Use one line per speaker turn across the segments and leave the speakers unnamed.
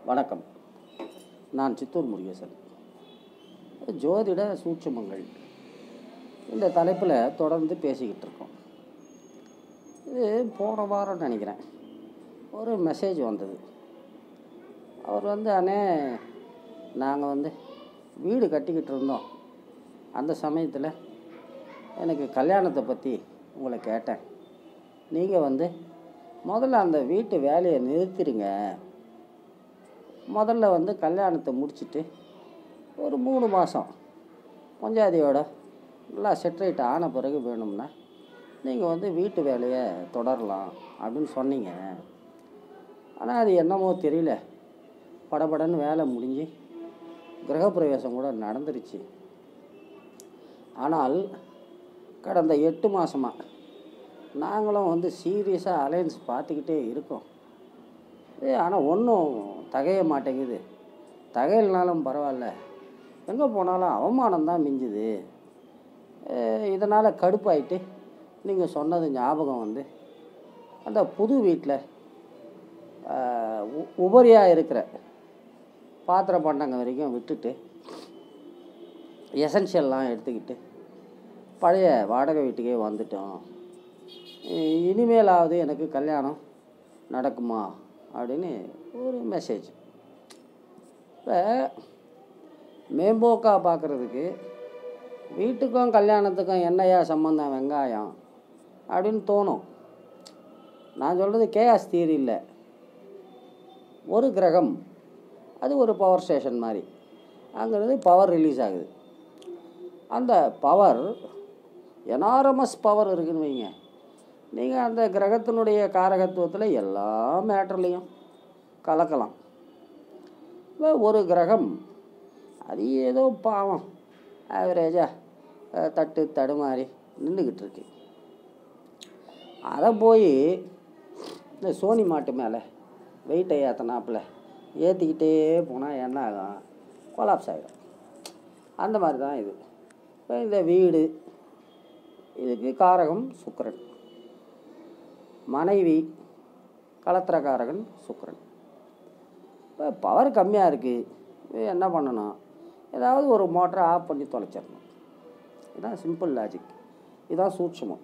வணக்கம் நான் சித்தூர் முருகேசன் ஜோதிட சூட்சுமங்கள் இந்த தலைப்பில் தொடர்ந்து பேசிக்கிட்டு இருக்கோம் இது போன வாரம் நினைக்கிறேன் ஒரு மெசேஜ் வந்தது அவர் வந்து அண்ணே நாங்கள் வந்து வீடு கட்டிக்கிட்டு இருந்தோம் அந்த சமயத்தில் எனக்கு கல்யாணத்தை பற்றி உங்களை கேட்டேன் நீங்கள் வந்து முதல்ல அந்த வீட்டு வேலையை நிறுத்திடுங்க முதல்ல வந்து கல்யாணத்தை முடிச்சிட்டு ஒரு மூணு மாதம் பஞ்சாதியோட நல்லா செட்ரேட் ஆன பிறகு வேணும்னா நீங்கள் வந்து வீட்டு வேலையை தொடரலாம் அப்படின்னு சொன்னீங்க ஆனால் அது என்னமோ தெரியல படபடன்னு வேலை முடிஞ்சு கிரகப்பிரவேசம் கூட நடந்துருச்சு ஆனால் கடந்த எட்டு மாதமாக நாங்களும் வந்து சீரியஸாக அலையன்ஸ் பார்த்துக்கிட்டே இருக்கோம் ஏ ஆனால் ஒன்றும் தகைய மாட்டேங்குது தகையல்னாலும் பரவாயில்ல எங்கே போனாலும் அவமானம் தான் மிஞ்சுது இதனால் கடுப்பாயிட்டு நீங்கள் சொன்னது ஞாபகம் வந்து அந்த புது வீட்டில் உபரியாக இருக்கிற பாத்திர பண்டங்க வரைக்கும் விட்டுட்டு எசென்ஷியல்லாம் எடுத்துக்கிட்டு பழைய வாடகை வீட்டுக்கே வந்துட்டோம் இ- இனிமேலாவது எனக்கு கல்யாணம் நடக்குமா அப்படின்னு ஒரு மெசேஜ் இப்போ மேம்போக்காக பார்க்குறதுக்கு வீட்டுக்கும் கல்யாணத்துக்கும் என்னையா சம்மந்தம் வெங்காயம் அப்படின்னு தோணும் நான் சொல்கிறது கேஆஸ் தியரி இல்லை ஒரு கிரகம் அது ஒரு பவர் ஸ்டேஷன் மாதிரி அங்கிறது பவர் ரிலீஸ் ஆகுது அந்த பவர் எனாரமஸ் பவர் இருக்குன்னு வைங்க நீங்கள் அந்த கிரகத்தினுடைய காரகத்துவத்தில் எல்லா மேட்டர்லேயும் கலக்கலாம் இப்போ ஒரு கிரகம் அது ஏதோ பாவம் ஆவரேஜாக தட்டு தடுமாறி நின்றுக்கிட்டு இருக்கு அதை போய் இந்த சோனி மாட்டு மேலே வெயிட்டை ஏற்றினாப்புல ஏற்றிக்கிட்டே போனால் என்ன ஆகும் கொலாப்ஸ் ஆகிடும் அந்த மாதிரி தான் இது இப்போ இந்த வீடு இதுக்கு காரகம் சுக்கிரன் மனைவி கலத்திரக்காரகன் சுக்கிரன் இப்போ பவர் கம்மியாக இருக்குது என்ன பண்ணணும் ஏதாவது ஒரு மோட்டரை ஆஃப் பண்ணி தொலைச்சிடணும் இதுதான் சிம்பிள் லாஜிக் இதுதான் சூட்சமம்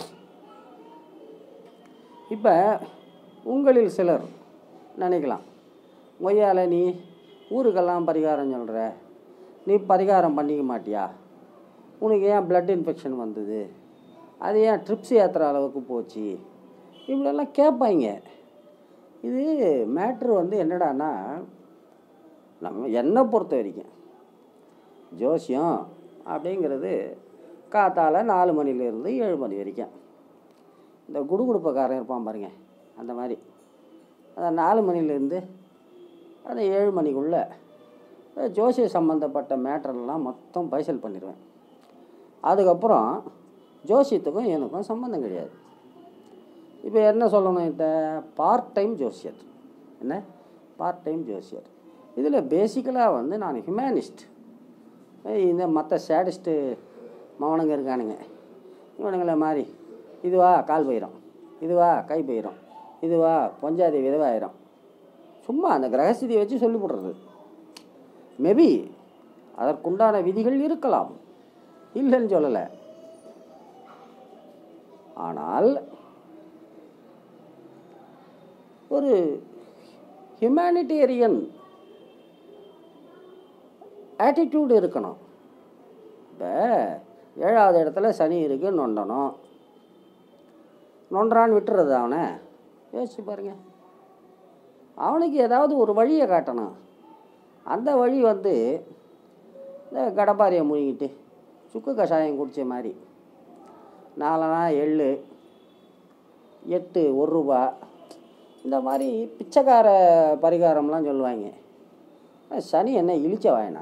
இப்போ உங்களில் சிலர் நினைக்கலாம் மொய்யால நீ ஊருக்கெல்லாம் பரிகாரம் சொல்கிற நீ பரிகாரம் பண்ணிக்க மாட்டியா உனக்கு ஏன் blood இன்ஃபெக்ஷன் வந்தது அது ஏன் ட்ரிப்ஸ் ஏற்றுற அளவுக்கு போச்சு இப்படியெல்லாம் கேட்பாங்க இது மேட்ரு வந்து என்னடான்னா நம்ம என்னை பொறுத்த வரைக்கும் ஜோசியம் அப்படிங்கிறது காத்தால நாலு மணிலேருந்து ஏழு மணி வரைக்கும் இந்த குடுகுடுப்பக்காரன் இருப்பான் பாருங்க அந்த மாதிரி அந்த நாலு மணிலேருந்து அந்த ஏழு மணிக்குள்ளே ஜோசிய சம்மந்தப்பட்ட மேட்டரெல்லாம் மொத்தம் பைசல் பண்ணிடுவேன் அதுக்கப்புறம் ஜோசியத்துக்கும் எனக்கும் சம்மந்தம் கிடையாது இப்போ என்ன சொல்லணும் இத பார்ட் டைம் ஜோசியர் என்ன பார்ட் டைம் ஜோசியர் இதில் பேசிக்கலாக வந்து நான் ஹியூமனிஸ்ட் இந்த மற்ற சேடிஸ்ட்டு மவனுங்க இருக்கானுங்க இவனுங்களை மாதிரி இதுவா கால் போயிடும் இதுவா கை போயிடும் இதுவா பொஞ்சாதி விதவாயிரும் சும்மா அந்த கிரகஸ்திதியை வச்சு சொல்லி போடுறது மேபி அதற்குண்டான விதிகள் இருக்கலாம் இல்லைன்னு சொல்லலை ஆனால் ஒரு ஹியூமனிடேரியன் ஆட்டிடியூட் இருக்கணும் இப்போ ஏழாவது இடத்துல சனி இருக்கு நொண்டணும் நொன்றான்னு விட்டுறது அவனை யோசிச்சு பாருங்க அவனுக்கு ஏதாவது ஒரு வழியை காட்டணும் அந்த வழி வந்து இந்த கடப்பாரியை முழுங்கிட்டு சுக்கு கஷாயம் குடித்த மாதிரி நாலனா எள்ளு எட்டு ஒரு ரூபா இந்த மாதிரி பிச்சைக்கார பரிகாரம்லாம் சொல்லுவாங்க சனி என்ன இழிச்ச வாயனா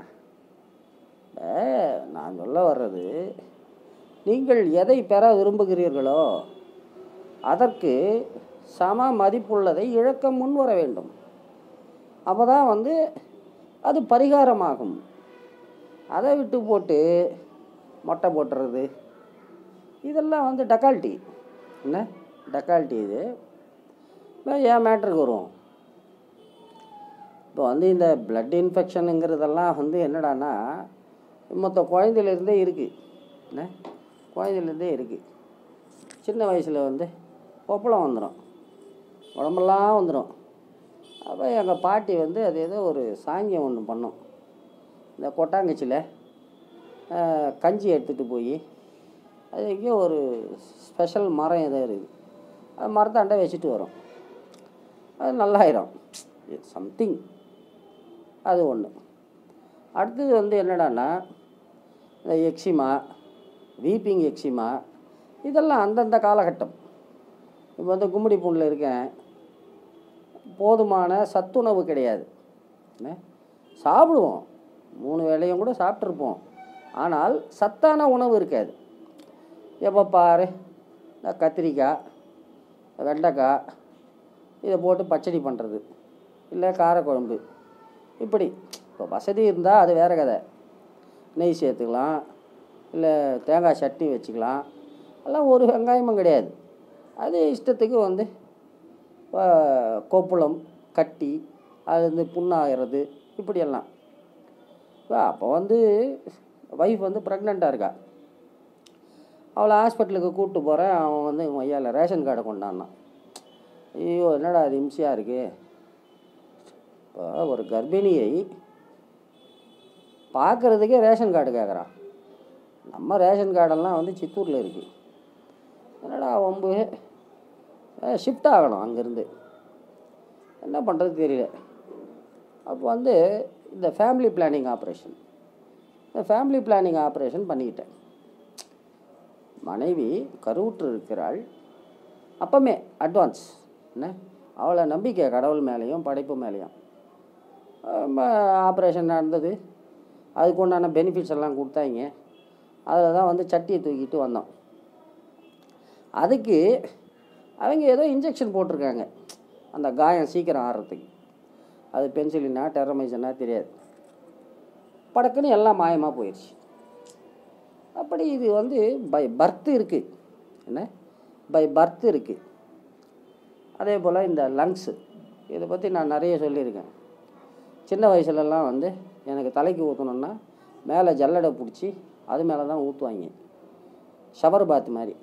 நான் சொல்ல வர்றது நீங்கள் எதை பெற விரும்புகிறீர்களோ அதற்கு சம மதிப்புள்ளதை இழக்க முன் வர வேண்டும் அப்போ தான் வந்து அது பரிகாரமாகும் அதை விட்டு போட்டு மொட்டை போட்டுறது இதெல்லாம் வந்து டக்கால்ட்டி என்ன டக்கால்ட்டி இது இப்போ என் மேட்ருக்கு வருவோம் இப்போ வந்து இந்த பிளட் இன்ஃபெக்ஷனுங்கிறதெல்லாம் வந்து என்னடான்னா மொத்த குழந்தையிலேருந்தே இருக்குது என்ன குழந்தையிலேருந்தே இருக்குது சின்ன வயசில் வந்து கொப்பளம் வந்துடும் உடம்பெல்லாம் வந்துடும் அப்போ எங்கள் பாட்டி வந்து அது ஏதோ ஒரு சாங்கியம் ஒன்று பண்ணோம் இந்த கொட்டாங்கச்சியில் ஆஹ், கஞ்சி எடுத்துகிட்டு போய் அது எங்கேயோ ஒரு ஸ்பெஷல் மரம் ஏதோ இருக்குது அது மரத்தாண்ட வச்சுட்டு வரும் அது நல்லாயிரும் சம்திங் அது ஒன்று அடுத்தது வந்து என்னடான்னா இந்த எக்ஸிமா வீப்பிங் எக்ஸிமா இதெல்லாம் அந்தந்த காலகட்டம் இப்போ வந்து கும்மிடி பூண்டில் இருக்கேன் போதுமான சத்துணவு கிடையாது என்ன சாப்பிடுவோம் மூணு வேளையும் கூட சாப்பிட்ருப்போம் ஆனால் சத்தான உணவு இருக்காது எப்போ பாரு இந்த கத்திரிக்காய் வெண்டைக்காய் இதை போட்டு பச்சடி பண்ணுறது இல்லை காரக்குழம்பு இப்படி இப்போ வசதி இருந்தால் அது வேறு கதை நெய் சேர்த்துக்கலாம் இல்லை தேங்காய் சட்னி வச்சுக்கலாம் எல்லாம் ஒரு வெங்காயமும் கிடையாது அது இஷ்டத்துக்கு வந்து ஆஹ், கொப்புளம் கட்டி அது வந்து புண்ணாகிறது இப்படியெல்லாம் இப்போ அப்போ வந்து ஒய்ஃப் வந்து ப்ரெக்னெண்ட்டாக இருக்கா அவளை ஹாஸ்பிட்டலுக்கு கூப்பிட்டு போகிறேன் அவன் வந்து இவன் ஐயாவில் ரேஷன் கார்டை கொண்டாடினான் ஐயோ என்னடா அது இம்சையாக இருக்குது இப்போ ஒரு கர்ப்பிணியை பார்க்குறதுக்கே ரேஷன் கார்டு கேட்குறான் நம்ம ரேஷன் கார்டெல்லாம் வந்து சித்தூரில் இருக்குது என்னடா வம்பு ஷிஃப்ட் ஆகணும் அங்கேருந்து என்ன பண்ணுறது தெரியல அப்போ வந்து இந்த ஃபேமிலி பிளானிங் ஆப்ரேஷன் இந்த ஃபேமிலி பிளானிங் ஆப்ரேஷன் பண்ணிக்கிட்டேன் மனைவி கருவுற்று இருக்கிறாள் அப்பமே அட்வான்ஸ் என்ன அவளை நம்பிக்கை கடவுள் மேலேயும் படைப்பு மேலேயும் ஆப்ரேஷன் நடந்தது அதுக்கு உண்டான பெனிஃபிட்ஸ் எல்லாம் கொடுத்தாங்க அதில் தான் வந்து சட்டியை தூக்கிட்டு வந்தோம் அதுக்கு அவங்க ஏதோ இன்ஜெக்ஷன் போட்டிருக்காங்க அந்த காயம் சீக்கிரம் ஆறுறதுக்கு அது பென்சிலினா டெரமைசனா தெரியாது படக்குன்னு எல்லாம் மாயமாக போயிடுச்சு அப்படி இது வந்து பை பர்த் இருக்குது என்ன பை பர்த் இருக்குது அதே போல் இந்த லங்ஸு இதை பற்றி நான் நிறைய சொல்லியிருக்கேன் சின்ன வயசுலலாம் வந்து எனக்கு தலைக்கு ஊற்றணுன்னா மேலே ஜல்லடை பிடிச்சி அது மேலே தான் ஊற்றுவாங்க ஷவர் பாத் மாதிரி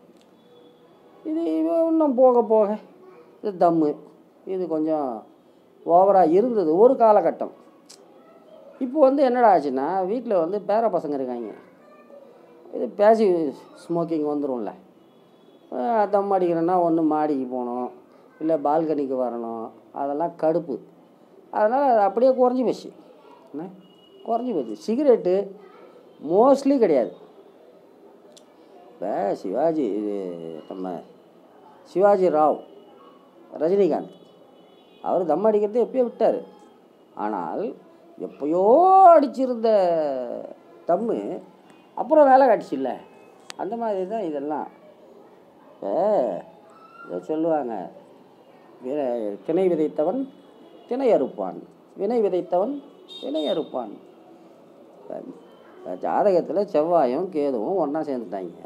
இது இன்னும் போக போக இது தம்மு இது கொஞ்சம் ஓவராக இருந்தது ஒரு காலகட்டம் இப்போ வந்து என்னடா ஆச்சுன்னா வீட்டில் வந்து பேர பசங்க இருக்காங்க இது பேசி ஸ்மோக்கிங் வந்துடும்ல அஹ் தம் அடிக்கிறேன்னா ஒன்று மாடிக்கு போகணும் இல்லை பால்கனிக்கு வரணும் அதெல்லாம் கடுப்பு அதனால் அது அப்படியே குறைஞ்சி போச்சு என்ன குறைஞ்சி போச்சு சிகரெட்டு மோஸ்ட்லி கிடையாது இப்போ சிவாஜி இது நம்ம சிவாஜி ராவ் ரஜினிகாந்த் அவர் தம் அடிக்கிறதை எப்பயோ விட்டார் ஆனால் எப்பயோ அடிச்சிருந்த தம்மு அப்புறம் வேலை காட்டுச்சுல்ல அந்த மாதிரி தான் இதெல்லாம் இப்போ ஏதோ சொல்லுவாங்க வி- திணை விதைத்தவன் திணை அறுப்பான் வினை விதைத்தவன் வினை அறுப்பான் இப்ப ஜாதகத்தில் செவ்வாயும் கேதுவும் ஒன்றா சேர்ந்துட்டாங்க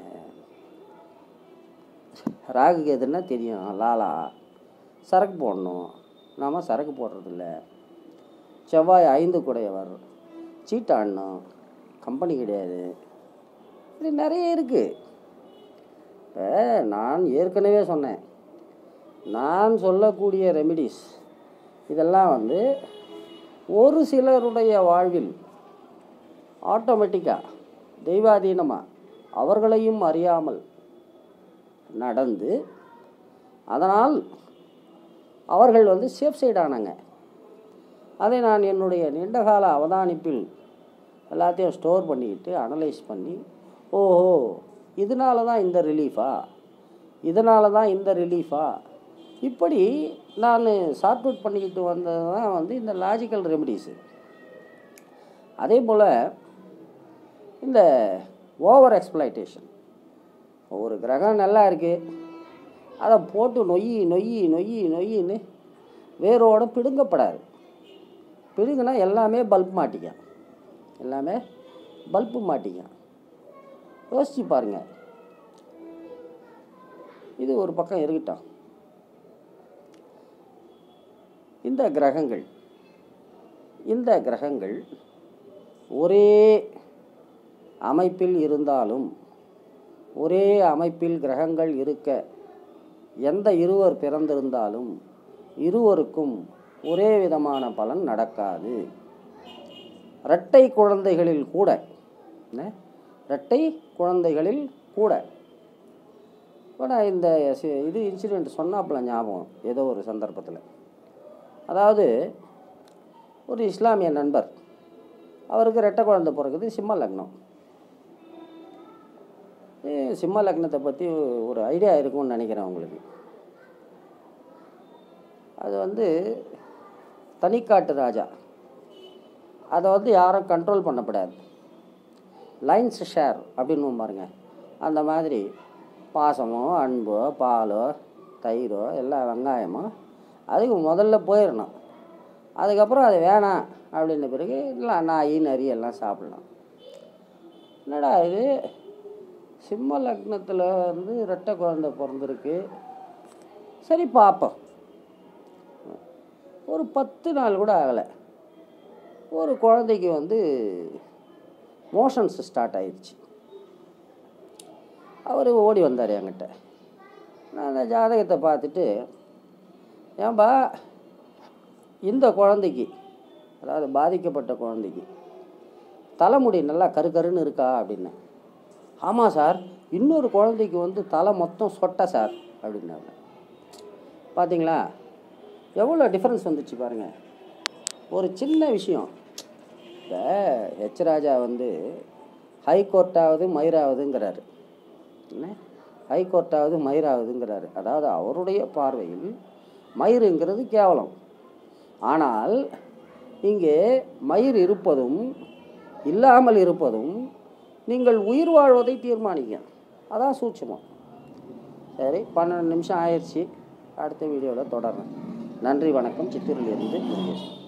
ராகு கேதுன்னா தெரியும் லாலா சரக்கு போடணும் நாம் சரக்கு போடுறதில்ல செவ்வாய் ஐந்து குடையவர் சீட்டாடணும் கம்பெனி கிடையாது இது நிறைய இருக்குது இப்போ நான் ஏற்கனவே சொன்னேன் நான் சொல்லக்கூடிய ரெமிடிஸ் இதெல்லாம் வந்து ஒரு சிலருடைய வாழ்வில் ஆட்டோமேட்டிக்காக தெய்வாதீனமாக அவர்களையும் அறியாமல் நடந்து அதனால் அவர்கள் வந்து சேஃப் சைடு ஆனாங்க அதை நான் என்னுடைய நீண்டகால அவதானிப்பில் எல்லாத்தையும் ஸ்டோர் பண்ணிக்கிட்டு அனலைஸ் பண்ணி ஓஹோ இதனால தான் இந்த ரிலீஃபா இதனால தான் இந்த ரிலீஃபா இப்படி நான் சார்ட் அவுட் பண்ணிக்கிட்டு வந்தது தான் வந்து இந்த லாஜிக்கல் ரெமடிஸு அதே போல் இந்த ஓவர் எக்ஸ்ப்ளைட்டேஷன் ஒரு கிரகம் நல்லா இருக்குது அதை போட்டு நொய்யி நொய்யி நொய்யி நொய்யின்னு வேரோட பிடுங்கப்படாது பிடுங்கினா எல்லாமே பல்ப் மாட்டிக்க எல்லாமே பல்பு மாட்டிக்க யோசிச்சு பாருங்க இது ஒரு பக்கம் இருக்கட்டும் இந்த கிரகங்கள் இந்த கிரகங்கள் ஒரே அமைப்பில் இருந்தாலும் ஒரே அமைப்பில் கிரகங்கள் இருக்க எந்த இருவர் பிறந்திருந்தாலும் இருவருக்கும் ஒரே விதமான பலன் நடக்காது இரட்டை குழந்தைகளில் கூட என்ன இரட்டை குழந்தைகளில் கூட இப்போ நான் இந்த சி- இது இன்சிடெண்ட் சொன்னாப்புல ஞாபகம் ஏதோ ஒரு சந்தர்ப்பத்தில் அதாவது ஒரு இஸ்லாமிய நண்பர் அவருக்கு ரெட்டை குழந்தை பிறகுது சிம்ம லக்னம் ஏ, சிம்ம லக்னத்தை பற்றி ஒரு ஐடியா இருக்கும்னு நினைக்கிறேன் உங்களுக்கு அது வந்து தனிக்காட்டு ராஜா அதை வந்து யாரும் கண்ட்ரோல் பண்ணக்கூடாது லைன்ஸ் ஷேர் அப்படின்னு பாருங்க அந்த மாதிரி பாசமோ அன்போ பாலோ தயிரோ எல்லா வெங்காயமோ அதுக்கு முதல்ல போயிடணும் அதுக்கப்புறம் அது வேணாம் அப்படின்ன பிறகு இல்லை நாய் நரி எல்லாம் சாப்பிடலாம் என்னடா இது சிம்ம லக்னத்தில் வந்து ரெட்டை குழந்தை பிறந்திருக்கு சரி பார்ப்போம் ஒரு பத்து நாள் கூட ஆகலை ஒரு குழந்தைக்கு வந்து மோஷன்ஸ் ஸ்டார்ட் ஆயிடுச்சு அவர் ஓடி வந்தார் என்கிட்ட நான் அந்த ஜாதகத்தை பார்த்துட்டு ஏன்பா இந்த குழந்தைக்கு அதாவது பாதிக்கப்பட்ட குழந்தைக்கு தலைமுடி நல்லா கரு கருன்னு இருக்கா அப்படின்னேன் ஆமாம் சார் இன்னொரு குழந்தைக்கு வந்து தலை மொத்தம் சொட்டை சார் அப்படின்னாங்க பார்த்தீங்களா எவ்வளோ டிஃப்ரென்ஸ் வந்துச்சு பாருங்கள் ஒரு சின்ன விஷயம் இப்போ ஹெச் ராஜா வந்து ஹைகோர்ட்டாவது மயிராவதுங்கிறாரு என்ன ஹைகோர்ட்டாவது மயிராவதுங்கிறாரு அதாவது அவருடைய பார்வையில் மயிருங்கிறது கேவலம் ஆனால் இங்கே மயிர் இருப்பதும் இல்லாமல் இருப்பதும் நீங்கள் உயிர் வாழ்வதை தீர்மானிக்க அதான் சூட்சமம் சரி பன்னெண்டு நிமிஷம் ஆயிடுச்சு அடுத்த வீடியோவில் தொடர்றேன் நன்றி வணக்கம் சித்தூரிலிருந்து முருகேசன்